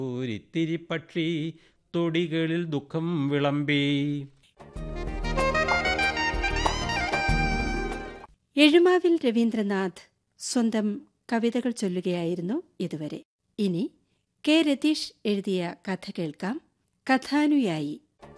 ഒരിത്തിരി പക്ഷി തൊടികളിൽ ദുഃഖം വിളമ്പി എഴുമാവിൽ രവീന്ദ്രനാഥ് സ്വന്തം കവിതകൾ ചൊല്ലുകയായിരുന്നു ഇതുവരെ ഇനി കെ രതീഷ് എഴുതിയ കഥ കേൾക്കാം കഥാനുയായി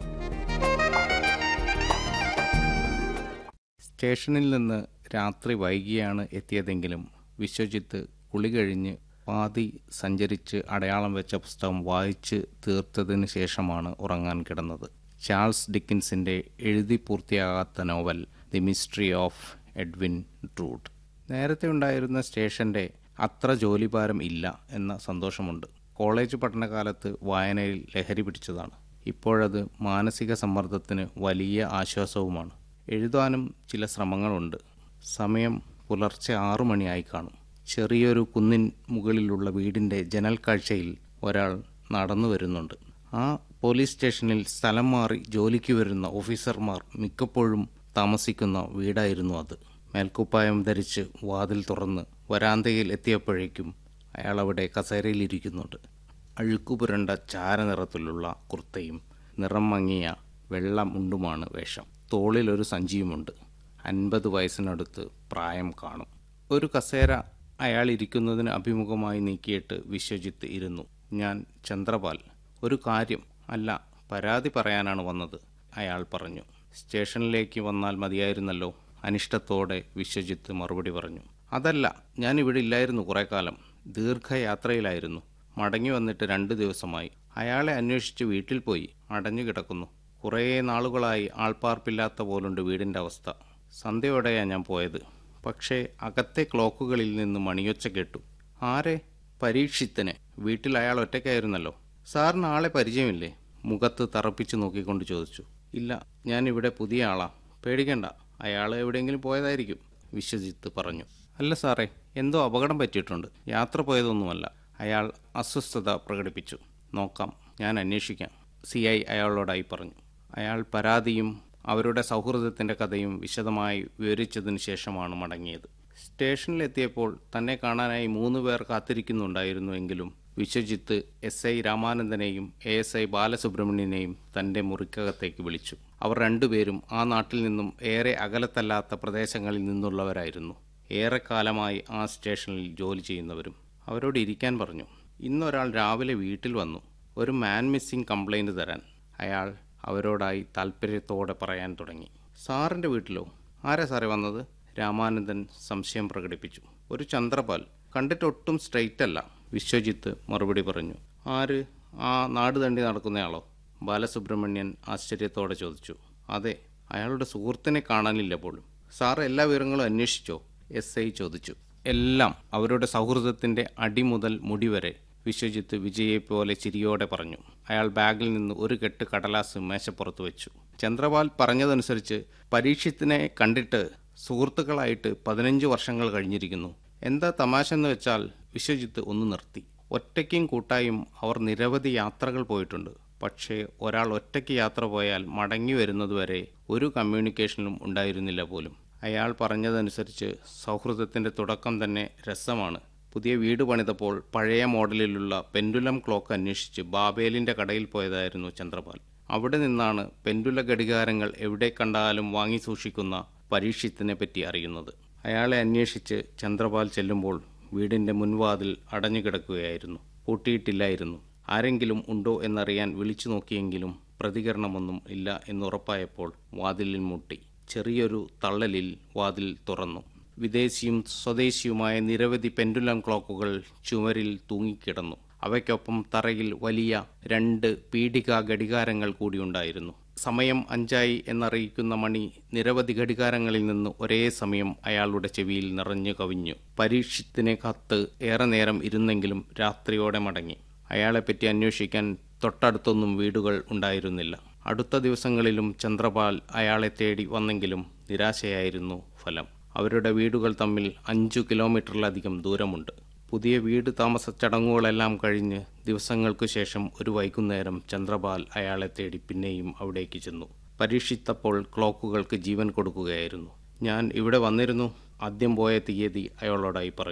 സ്റ്റേഷനിൽ നിന്ന് രാത്രി വൈകിയാണ് എത്തിയതെങ്കിലും വിശ്വജിത്ത് കുളി കഴിഞ്ഞ് പാതി സഞ്ചരിച്ച് അടയാളം വെച്ച പുസ്തകം വായിച്ച് തീർത്തതിന് ശേഷമാണ് ഉറങ്ങാൻ കിടന്നത് ചാൾസ് ഡിക്കിൻസിൻ്റെ എഴുതി പൂർത്തിയാകാത്ത novel the mystery of Edwin Drood നേരത്തെ ഉണ്ടായിരുന്ന സ്റ്റേഷൻ്റെ അത്ര ജോലിഭാരം ഇല്ല എന്ന സന്തോഷമുണ്ട് കോളേജ് പഠനകാലത്ത് വായനയിൽ ലഹരി പിടിച്ചതാണ് ഇപ്പോഴത് മാനസിക സമ്മർദ്ദത്തിന് വലിയ ആശ്വാസവുമാണ് എഴുതാനും ചില ശ്രമങ്ങളുണ്ട് സമയം പുലർച്ചെ ആറു മണിയായി കാണും ചെറിയൊരു കുന്നിൻ മുകളിലുള്ള വീടിൻ്റെ ജനൽ കാഴ്ചയിൽ ഒരാൾ നടന്നു വരുന്നുണ്ട് ആ പോലീസ് സ്റ്റേഷനിൽ സ്ഥലം മാറി ജോലിക്ക് വരുന്ന ഓഫീസർമാർ മിക്കപ്പോഴും താമസിക്കുന്ന വീടായിരുന്നു അത് മേൽക്കുപ്പായം ധരിച്ച് വാതിൽ തുറന്ന് വരാന്തയിൽ എത്തിയപ്പോഴേക്കും അയാൾ അവിടെ കസേരയിലിരിക്കുന്നുണ്ട് അഴുക്കുപുരണ്ട ചാരനിറത്തിലുള്ള കുർത്തയും നിറം മങ്ങിയ വെള്ള മുണ്ടുമാണ് വേഷം തോളിലൊരു സഞ്ചിയുമുണ്ട് അൻപത് വയസ്സിനടുത്ത് പ്രായം കാണും ഒരു കസേര അയാൾ ഇരിക്കുന്നതിന് അഭിമുഖമായി നീക്കിയിട്ട് വിശ്വജിത്ത് ഇരുന്നു ഞാൻ ചന്ദ്രപാൽ ഒരു കാര്യം അല്ല പരാതി പറയാനാണ് വന്നത് അയാൾ പറഞ്ഞു സ്റ്റേഷനിലേക്ക് വന്നാൽ മതിയായിരുന്നല്ലോ അനിഷ്ടത്തോടെ വിശ്വജിത്ത് മറുപടി പറഞ്ഞു അതല്ല ഞാൻ ഇവിടെ ഇല്ലായിരുന്നു കുറേ കാലം ദീർഘയാത്രയിലായിരുന്നു മടങ്ങി വന്നിട്ട് രണ്ട് ദിവസമായി അയാളെ അന്വേഷിച്ച് വീട്ടിൽ പോയി അടഞ്ഞു കിടക്കുന്നു കുറേ നാളുകളായി ആൾപ്പാർപ്പില്ലാത്ത പോലുണ്ട് വീടിൻ്റെ അവസ്ഥ സന്ധ്യയോടെയാണ് ഞാൻ പോയത് പക്ഷേ അകത്തെ ക്ലോക്കുകളിൽ നിന്ന് മണിയൊച്ച കേട്ടു ആരെ പരീക്ഷിത്തനെ വീട്ടിൽ അയാൾ ഒറ്റയ്ക്കായിരുന്നല്ലോ സാറിന് ആളെ പരിചയമില്ലേ മുഖത്ത് തറപ്പിച്ച് നോക്കിക്കൊണ്ട് ചോദിച്ചു ഇല്ല ഞാൻ ഇവിടെ പുതിയ ആളാ പേടിക്കണ്ട അയാൾ എവിടെയെങ്കിലും പോയതായിരിക്കും വിശ്വജിത്ത് പറഞ്ഞു അല്ല സാറേ എന്തോ അപകടം പറ്റിയിട്ടുണ്ട് യാത്ര പോയതൊന്നുമല്ല അയാൾ അസ്വസ്ഥത പ്രകടിപ്പിച്ചു നോക്കാം ഞാൻ അന്വേഷിക്കാം സി ഐ അയാളോടായി പറഞ്ഞു അയാൾ പരാതിയും അവരുടെ സൗഹൃദത്തിൻ്റെ കഥയും വിശദമായി വിവരിച്ചതിന് ശേഷമാണ് മടങ്ങിയത് സ്റ്റേഷനിലെത്തിയപ്പോൾ തന്നെ കാണാനായി മൂന്ന് പേർ കാത്തിരിക്കുന്നുണ്ടായിരുന്നുവെങ്കിലും വിശ്വജിത്ത് എസ് ഐ രാമാനന്ദനെയും എ എസ് ഐ ബാലസുബ്രഹ്മണ്യനെയും തൻ്റെ മുറിക്കകത്തേക്ക് വിളിച്ചു അവർ രണ്ടുപേരും ആ നാട്ടിൽ നിന്നും ഏറെ അകലത്തല്ലാത്ത പ്രദേശങ്ങളിൽ നിന്നുള്ളവരായിരുന്നു ഏറെക്കാലമായി ആ സ്റ്റേഷനിൽ ജോലി ചെയ്യുന്നവരും അവരോട് ഇരിക്കാൻ പറഞ്ഞു ഇന്നൊരാൾ രാവിലെ വീട്ടിൽ വന്നു ഒരു മാൻ മിസ്സിംഗ് കംപ്ലൈൻറ്റ് തരാൻ അയാൾ അവരോടായി താല്പര്യത്തോടെ പറയാൻ തുടങ്ങി സാറിൻ്റെ വീട്ടിലോ ആരാ സാറേ വന്നത് രാമാനന്ദൻ സംശയം പ്രകടിപ്പിച്ചു ഒരു ചന്ദ്രപാൽ കണ്ടിട്ട് ഒട്ടും സ്ട്രെയിറ്റ് അല്ല വിശ്വജിത്ത് മറുപടി പറഞ്ഞു ആര് ആ നാട് തണ്ടി നടക്കുന്നയാളോ ബാലസുബ്രഹ്മണ്യൻ ആശ്ചര്യത്തോടെ ചോദിച്ചു അതെ അയാളുടെ സുഹൃത്തിനെ കാണാനില്ല പോലും സാർ എല്ലാ വിവരങ്ങളും അന്വേഷിച്ചോ എസ് ഐ ചോദിച്ചു എല്ലാം അവരുടെ സൗഹൃദത്തിൻ്റെ അടി മുതൽ മുടി വരെ വിശ്വജിത്ത് വിജയെപ്പോലെ ചിരിയോടെ പറഞ്ഞു അയാൾ ബാഗിൽ നിന്ന് ഒരു കെട്ട് കടലാസ് മേശപ്പുറത്ത് വെച്ചു ചന്ദ്രപാൽ പറഞ്ഞതനുസരിച്ച് പരീക്ഷത്തിനെ കണ്ടിട്ട് സുഹൃത്തുക്കളായിട്ട് പതിനഞ്ച് വർഷങ്ങൾ കഴിഞ്ഞിരിക്കുന്നു എന്താ തമാശ എന്ന് വെച്ചാൽ വിശ്വജിത്ത് ഒന്ന് നിർത്തി ഒറ്റയ്ക്കും കൂട്ടായും അവർ നിരവധി യാത്രകൾ പോയിട്ടുണ്ട് പക്ഷേ ഒരാൾ ഒറ്റയ്ക്ക് യാത്ര പോയാൽ മടങ്ങി വരുന്നതുവരെ ഒരു കമ്മ്യൂണിക്കേഷനും ഉണ്ടായിരുന്നില്ല പോലും അയാൾ പറഞ്ഞതനുസരിച്ച് സൗഹൃദത്തിൻ്റെ തുടക്കം തന്നെ രസമാണ് പുതിയ വീട് പണിതപ്പോൾ പഴയ മോഡലിലുള്ള പെൻഡുലം ക്ലോക്ക് അന്വേഷിച്ച് ബാബേലിൻ്റെ കടയിൽ പോയതായിരുന്നു ചന്ദ്രപാൽ അവിടെ നിന്നാണ് പെൻഡുല ഘടികാരങ്ങൾ എവിടെ കണ്ടാലും വാങ്ങി സൂക്ഷിക്കുന്ന പരീക്ഷത്തിനെ പറ്റി അറിയുന്നത് അയാളെ അന്വേഷിച്ച് ചന്ദ്രപാൽ ചെല്ലുമ്പോൾ വീടിൻ്റെ മുൻവാതിൽ അടഞ്ഞു കിടക്കുകയായിരുന്നു പൂട്ടിയിട്ടില്ലായിരുന്നു ആരെങ്കിലും ഉണ്ടോ എന്നറിയാൻ വിളിച്ചു നോക്കിയെങ്കിലും പ്രതികരണമൊന്നും ഇല്ല എന്നുറപ്പായപ്പോൾ വാതിലിൽ മുട്ടി ചെറിയൊരു തള്ളലിൽ വാതിൽ തുറന്നു വിദേശിയും സ്വദേശിയുമായ നിരവധി പെൻഡുലം ക്ലോക്കുകൾ ചുമരിൽ തൂങ്ങിക്കിടന്നു അവയ്ക്കൊപ്പം തറയിൽ വലിയ രണ്ട് പീഡിക ഘടികാരങ്ങൾ കൂടിയുണ്ടായിരുന്നു സമയം അഞ്ചായി എന്നറിയിക്കുന്ന മണി നിരവധി ഘടികാരങ്ങളിൽ നിന്ന് ഒരേ സമയം അയാളുടെ ചെവിയിൽ നിറഞ്ഞു കവിഞ്ഞു പരീക്ഷത്തിനെ കത്ത് ഏറെ നേരം ഇരുന്നെങ്കിലും രാത്രിയോടെ മടങ്ങി അയാളെപ്പറ്റി അന്വേഷിക്കാൻ തൊട്ടടുത്തൊന്നും വീടുകൾ ഉണ്ടായിരുന്നില്ല അടുത്ത ദിവസങ്ങളിലും ചന്ദ്രപാൽ അയാളെ തേടി വന്നെങ്കിലും നിരാശയായിരുന്നു ഫലം അവരുടെ വീടുകൾ തമ്മിൽ അഞ്ചു കിലോമീറ്ററിലധികം ദൂരമുണ്ട് പുതിയ വീട് താമസ ചടങ്ങുകളെല്ലാം കഴിഞ്ഞ് ദിവസങ്ങൾക്കു ശേഷം ഒരു വൈകുന്നേരം ചന്ദ്രപാൽ അയാളെ തേടി പിന്നെയും അവിടേക്ക് ചെന്നു പരീക്ഷിത്തപ്പോൾ ക്ലോക്കുകൾക്ക് ജീവൻ കൊടുക്കുകയായിരുന്നു ഞാൻ ഇവിടെ വന്നിരുന്നു ആദ്യം പോയ തീയതി അയാളോടായി പറഞ്ഞു